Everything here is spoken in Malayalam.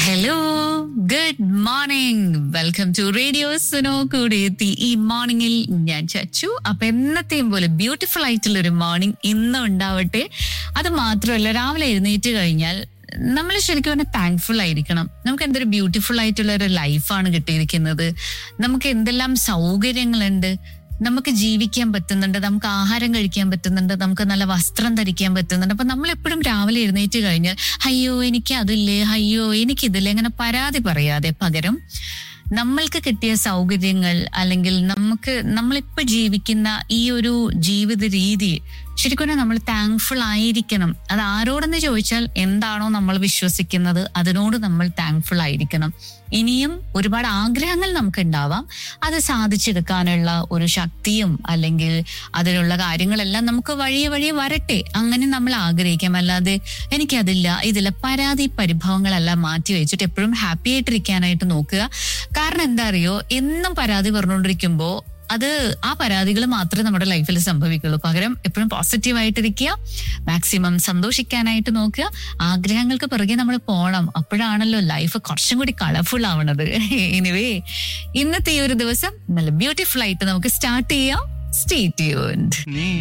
hello good morning welcome to radio Suno കൂടെ എത്തി ഈ മോർണിംഗിൽ ഞാൻ ചച്ചു അപ്പൊ എന്നത്തെയും പോലെ ബ്യൂട്ടിഫുൾ ആയിട്ടുള്ള ഒരു മോർണിംഗ് ഇന്നും ഉണ്ടാവട്ടെ അത് മാത്രമല്ല രാവിലെ എഴുന്നേറ്റ് കഴിഞ്ഞാൽ നമ്മൾ ശരിക്കും പറഞ്ഞാൽ താങ്ക്ഫുൾ ആയിരിക്കണം നമുക്ക് എന്തൊരു ബ്യൂട്ടിഫുൾ ആയിട്ടുള്ള ഒരു ലൈഫാണ് കിട്ടിയിരിക്കുന്നത് നമുക്ക് എന്തെല്ലാം സൗകര്യങ്ങളുണ്ട് നമുക്ക് ജീവിക്കാൻ പറ്റുന്നുണ്ട് നമുക്ക് ആഹാരം കഴിക്കാൻ പറ്റുന്നുണ്ട് നമുക്ക് നല്ല വസ്ത്രം ധരിക്കാൻ പറ്റുന്നുണ്ട് അപ്പൊ നമ്മൾ എപ്പോഴും രാവിലെ എഴുന്നേറ്റ് കഴിഞ്ഞാൽ അയ്യോ എനിക്ക് അതില്ലേ അയ്യോ എനിക്കിതില്ലേ അങ്ങനെ പരാതി പറയാതെ പകരം നമ്മൾക്ക് കിട്ടിയ സൗകര്യങ്ങൾ അല്ലെങ്കിൽ നമുക്ക് നമ്മളിപ്പോ ജീവിക്കുന്ന ഈ ഒരു ജീവിത രീതി ശരിക്കും നമ്മൾ താങ്ക്ഫുൾ ആയിരിക്കണം അത് ആരോടെന്ന് ചോദിച്ചാൽ എന്താണോ നമ്മൾ വിശ്വസിക്കുന്നത് അതിനോട് നമ്മൾ താങ്ക്ഫുൾ ആയിരിക്കണം ഇനിയും ഒരുപാട് ആഗ്രഹങ്ങൾ നമുക്ക് ഉണ്ടാവാം അത് സാധിച്ചെടുക്കാനുള്ള ഒരു ശക്തിയും അല്ലെങ്കിൽ അതിനുള്ള കാര്യങ്ങളെല്ലാം നമുക്ക് വഴിയെ വഴിയെ വരട്ടെ അങ്ങനെ നമ്മൾ ആഗ്രഹിക്കാം അല്ലാതെ എനിക്കതില്ല ഇതില്ല പരാതി പരിഭവങ്ങളെല്ലാം മാറ്റി വെച്ചിട്ട് എപ്പോഴും ഹാപ്പി ആയിട്ടിരിക്കാനായിട്ട് നോക്കുക കാരണം എന്താ അറിയോ എന്നും പരാതി പറഞ്ഞുകൊണ്ടിരിക്കുമ്പോൾ അത് ആ പരാതികൾ മാത്രമേ നമ്മുടെ ലൈഫിൽ സംഭവിക്കുള്ളൂ പകരം എപ്പോഴും പോസിറ്റീവായിട്ടിരിക്കുക മാക്സിമം സന്തോഷിക്കാനായിട്ട് നോക്കുക ആഗ്രഹങ്ങൾക്ക് പിറകെ നമ്മൾ പോകണം അപ്പോഴാണല്ലോ ലൈഫ് കുറച്ചും കൂടി കളർഫുൾ ആവണത് എനിവേ ഇന്നത്തെ ഈ ഒരു ദിവസം നല്ല ബ്യൂട്ടിഫുൾ ആയിട്ട് നമുക്ക് സ്റ്റാർട്ട് ചെയ്യാം സ്റ്റേ ട്യൂൺഡ്